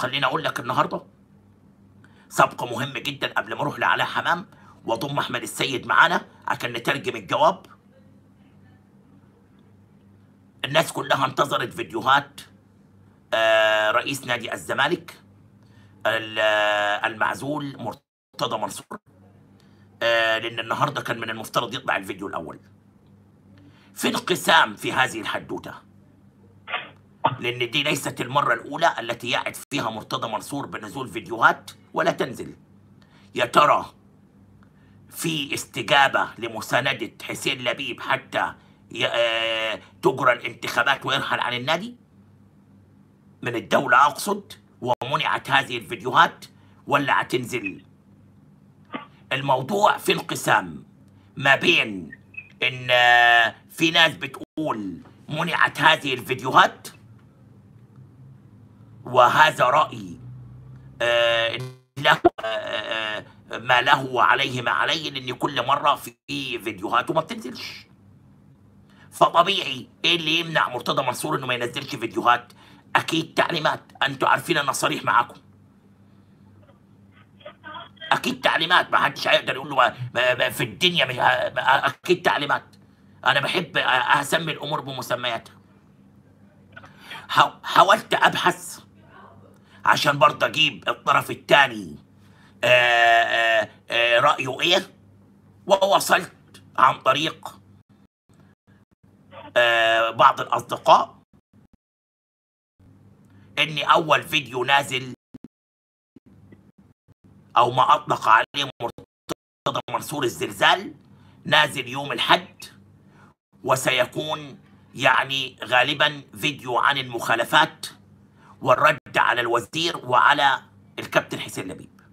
خليني اقول لك النهارده سبق مهم جدا قبل ما اروح لعلاء حمام واضم احمد السيد معانا عشان نترجم الجواب الناس كلها انتظرت فيديوهات آه، رئيس نادي الزمالك ال- آه، المعزول مرتضى منصور آه، لان النهارده كان من المفترض يطلع الفيديو الاول في انقسام في هذه الحدوته لان دي ليست المره الاولى التي يعد فيها مرتضى منصور بنزول فيديوهات ولا تنزل يا ترى في استجابه لمسانده حسين لبيب حتى ي- آه، تجرى الانتخابات ويرحل عن النادي من الدوله اقصد ومنعت هذه الفيديوهات ولا هتنزل الموضوع في انقسام ما بين ان آه، في ناس بتقول منعت هذه الفيديوهات وهذا رأي آه، له آه، آه، ما له وعليه ما عليه لان كل مره في فيديوهات وما بتنزلش فطبيعي ايه اللي يمنع مرتضى منصور انه ما ينزلش فيديوهات اكيد تعليمات انتوا عارفين انا صريح معاكم اكيد تعليمات ما حدش هيقدر يقول له ما- ما- ما في الدنيا مش ه- ما- اكيد تعليمات انا بحب أ- اسمي الامور بمسمياتها حا- حاولت ابحث عشان برضه اجيب الطرف الثاني رايه ايه ووصلت عن طريق آه، بعض الاصدقاء ان اول فيديو نازل او ما اطلق عليه مرتضى منصور الزلزال نازل يوم الحد وسيكون يعني غالبا فيديو عن المخالفات والرد على الوزير وعلى الكابتن حسين لبيب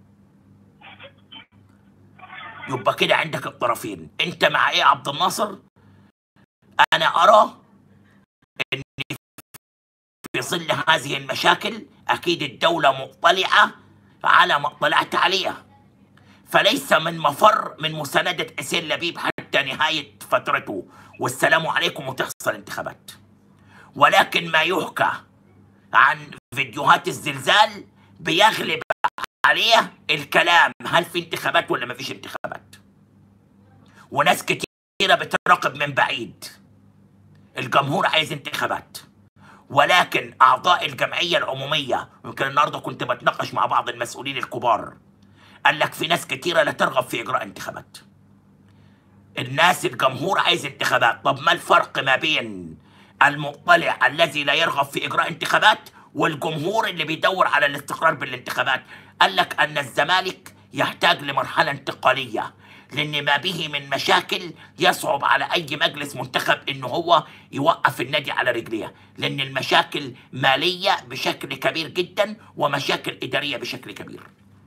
يبقى كده عندك الطرفين انت مع ايه يا عبد الناصر انا ارى ان في ظل هذه المشاكل اكيد الدولة مطلعة على ما اطلعت عليها فليس من مفر من مساندة حسين لبيب حتى نهاية فترته والسلام عليكم وتحصل انتخابات ولكن ما يحكى عن فيديوهات الزلزال بيغلب عليه الكلام هل في انتخابات ولا ما فيش انتخابات وناس كتيرة بتراقب من بعيد الجمهور عايز انتخابات ولكن اعضاء الجمعيه العموميه يمكن النهارده كنت بتناقش مع بعض المسؤولين الكبار قال لك في ناس كتيره لا ترغب في اجراء انتخابات الناس الجمهور عايز انتخابات طب ما الفرق ما بين المطلع الذي لا يرغب في اجراء انتخابات والجمهور اللي بيدور على الاستقرار بالانتخابات قال لك ان الزمالك يحتاج لمرحله انتقاليه لان ما به من مشاكل يصعب على اي مجلس منتخب انه هو يوقف النادي على رجليه لان المشاكل ماليه بشكل كبير جدا ومشاكل اداريه بشكل كبير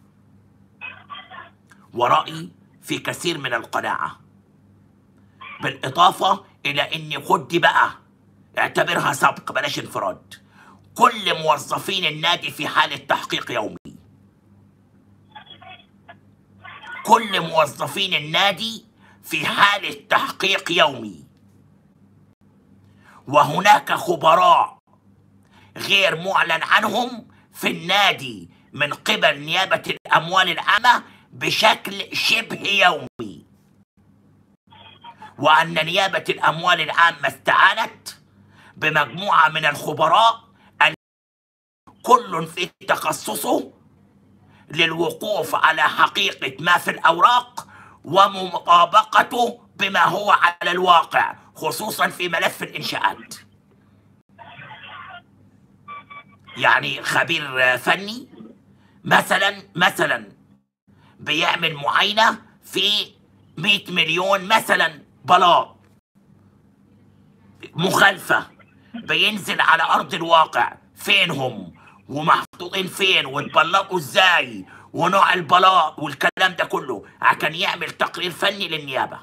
ورأيي في كثير من القناعة بالإضافة إلى إني خد دي بقى اعتبرها سبق بلاش انفراد كل موظفين النادي في حالة تحقيق يومي كل موظفين النادي في حالة تحقيق يومي وهناك خبراء غير معلن عنهم في النادي من قبل نيابة الأموال العامة بشكل شبه يومي وأن نيابة الأموال العامة استعانت بمجموعة من الخبراء ال- كل في تخصصه للوقوف على حقيقة ما في الأوراق ومطابقته بما هو على الواقع خصوصا في ملف الإنشاءات يعني خبير فني مثلا مثلا بيعمل معاينة في 100 مليون مثلا بلاط مخالفة بينزل على أرض الواقع فين هم ومحطوطين فين واتبلطوا ازاي ونوع البلاط والكلام ده كله عشان يعمل تقرير فني للنيابة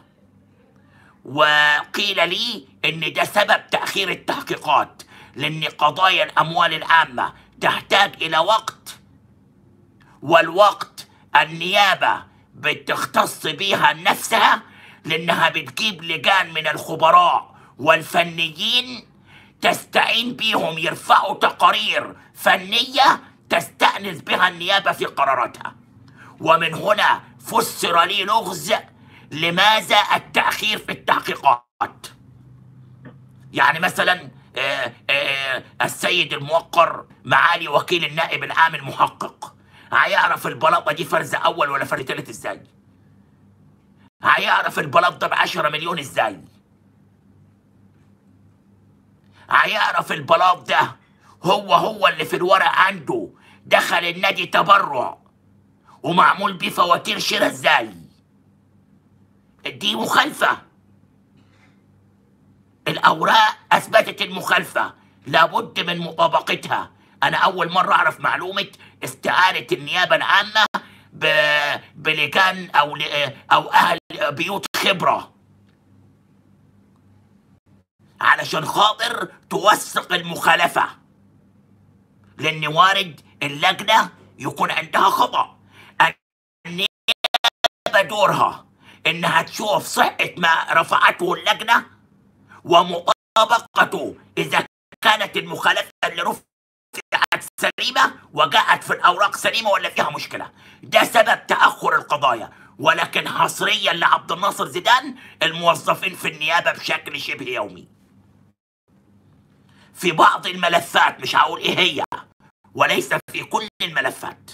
وقيل لي ان ده سبب تأخير التحقيقات لان قضايا الأموال العامة تحتاج إلى وقت والوقت النيابة بتختص بيها نفسها لأنها بتجيب لجان من الخبراء والفنيين تستعين بيهم يرفعوا تقارير فنية تستأنس بها النيابة في قراراتها ومن هنا فسر لي لغز لماذا التأخير في التحقيقات يعني مثلا آه، آه، السيد الموقر معالي وكيل النائب العام المحقق هيعرف البلاطة دي فرز أول ولا فرز تالت ازاي هيعرف البلاط ده بعشرة مليون ازاي هيعرف البلاط ده هو هو اللي في الورق عنده دخل النادي تبرع ومعمول بيه فواتير شراء ازاي دي مخالفة الأوراق أثبتت المخالفة لابد من مطابقتها أنا أول مرة أعرف معلومة استعانة النيابة العامة ب... بلجان أو ل... أو أهل بيوت خبرة علشان خاطر توثق المخالفة لأن وارد اللجنة يكون عندها خطأ النيابة دورها إنها تشوف صحة ما رفعته اللجنة ومطابقته إذا كانت المخالفة اللي رفعت سليمة وجاءت في الأوراق سليمة ولا فيها مشكلة ده سبب تأخر القضايا ولكن حصريا لعبد الناصر زيدان الموظفين في النيابة بشكل شبه يومي في بعض الملفات مش هقول ايه هي وليس في كل الملفات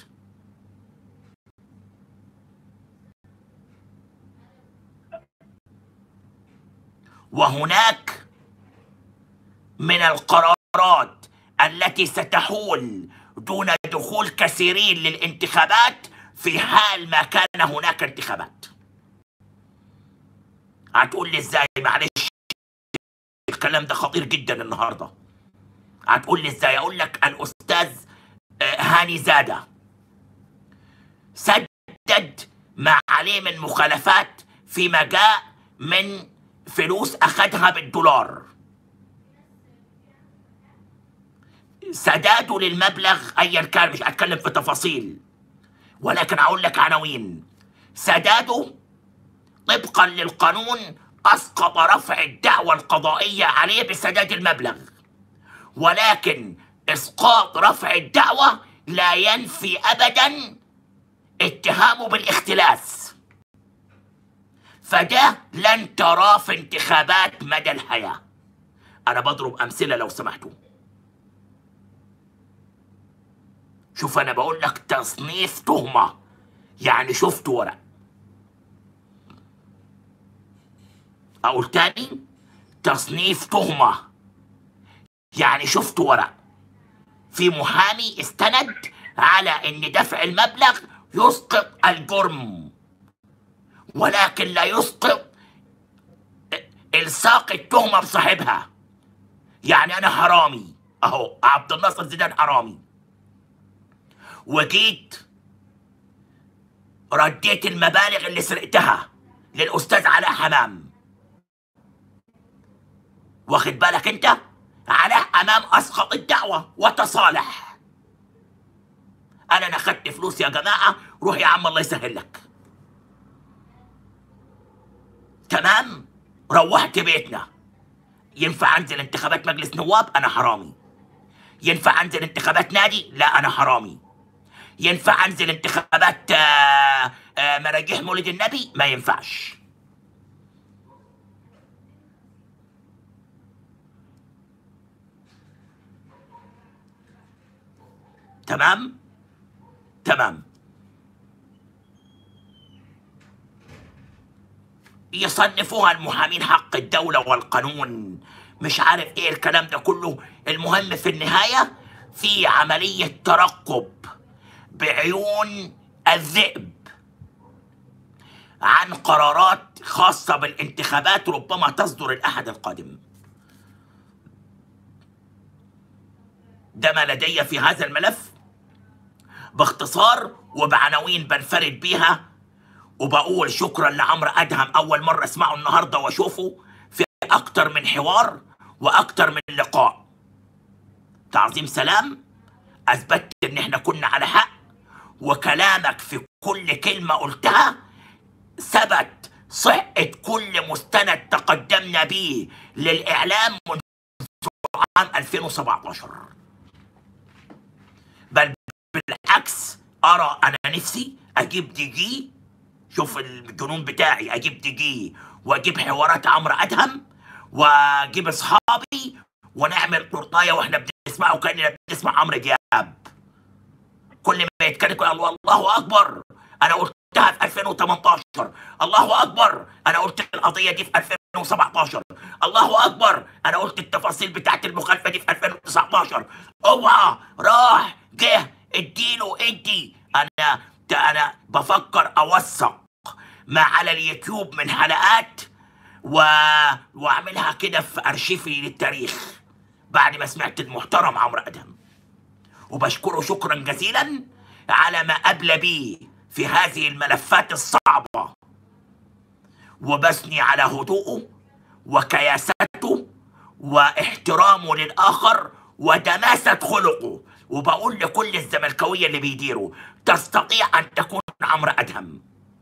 وهناك من القرارات التي ستحول دون دخول كثيرين للانتخابات في حال ما كان هناك انتخابات هتقول لي ازاي معلش الكلام ده خطير جدا النهارده هتقول لي ازاي اقول لك الاستاذ آه، هاني زاده سدد ما عليه من مخالفات فيما جاء من فلوس اخذها بالدولار سداده للمبلغ ايا كان مش هتكلم في تفاصيل ولكن اقول لك عناوين سداده طبقا للقانون اسقط رفع الدعوى القضائيه عليه بسداد المبلغ ولكن اسقاط رفع الدعوه لا ينفي ابدا اتهامه بالاختلاس فده لن تراه في انتخابات مدى الحياه انا بضرب امثله لو سمحتوا شوف انا بقول لك تصنيف تهمه يعني شفت ورق اقول تاني تصنيف تهمه يعني شفت ورق في محامي استند على ان دفع المبلغ يسقط الجرم ولكن لا يسقط الصاق التهمه بصاحبها يعني انا حرامي اهو عبد الناصر زيدان حرامي وجيت رديت المبالغ اللي سرقتها للاستاذ علاء حمام واخد بالك انت علاء حمام اسقط الدعوه وتصالح انا انا اخدت فلوس يا جماعه روح يا عم الله يسهل لك تمام روحت بيتنا ينفع انزل انتخابات مجلس نواب انا حرامي ينفع انزل انتخابات نادي لا انا حرامي ينفع انزل انتخابات آه، آه، مراجيح مولد النبي ما ينفعش تمام تمام يصنفوها المحامين حق الدولة والقانون مش عارف ايه الكلام ده كله المهم في النهاية في عملية ترقب بعيون الذئب عن قرارات خاصة بالانتخابات ربما تصدر الأحد القادم ده ما لدي في هذا الملف باختصار وبعناوين بنفرد بيها وبقول شكرا لعمرو ادهم اول مره اسمعه النهارده واشوفه في اكتر من حوار واكتر من لقاء تعظيم سلام اثبتت ان احنا كنا على حق وكلامك في كل كلمه قلتها ثبت صحه كل مستند تقدمنا به للاعلام منذ عام 2017 بل ارى انا نفسي اجيب دي جي شوف الجنون بتاعي اجيب دي جي واجيب حوارات عمرو ادهم واجيب اصحابي ونعمل قرطايه واحنا بنسمعه كاننا بنسمع عمرو دياب كل ما يتكلم يقول الله اكبر انا قلتها في 2018 الله اكبر انا قلت القضيه دي في 2017 الله اكبر انا قلت التفاصيل بتاعت المخالفه دي في 2019 اوعى راح جه اديله ادي انا انا بفكر اوثق ما على اليوتيوب من حلقات و... واعملها كده في ارشيفي للتاريخ بعد ما سمعت المحترم عمرو ادهم وبشكره شكرا جزيلا على ما أبلى بي في هذه الملفات الصعبة وبثني على هدوءه وكياسته واحترامه للآخر ودماسة خلقه وبقول لكل الزملكاوية اللي بيديروا تستطيع أن تكون عمرو أدهم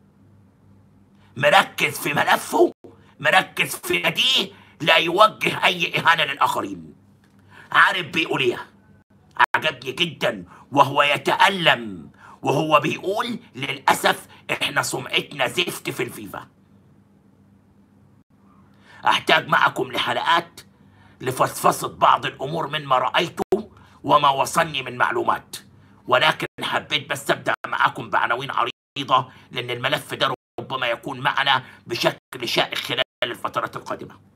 مركز في ملفه مركز في ناديه لا يوجه أي إهانة للآخرين عارف بيقول إيه عجبني جدا وهو يتألم وهو بيقول للأسف إحنا سمعتنا زفت في الفيفا أحتاج معكم لحلقات لفصفصة بعض الأمور مما رأيته وما وصلني من معلومات ولكن حبيت بس أبدأ معكم بعناوين عريضة لأن الملف ده ربما يكون معنا بشكل شائك خلال الفترات القادمة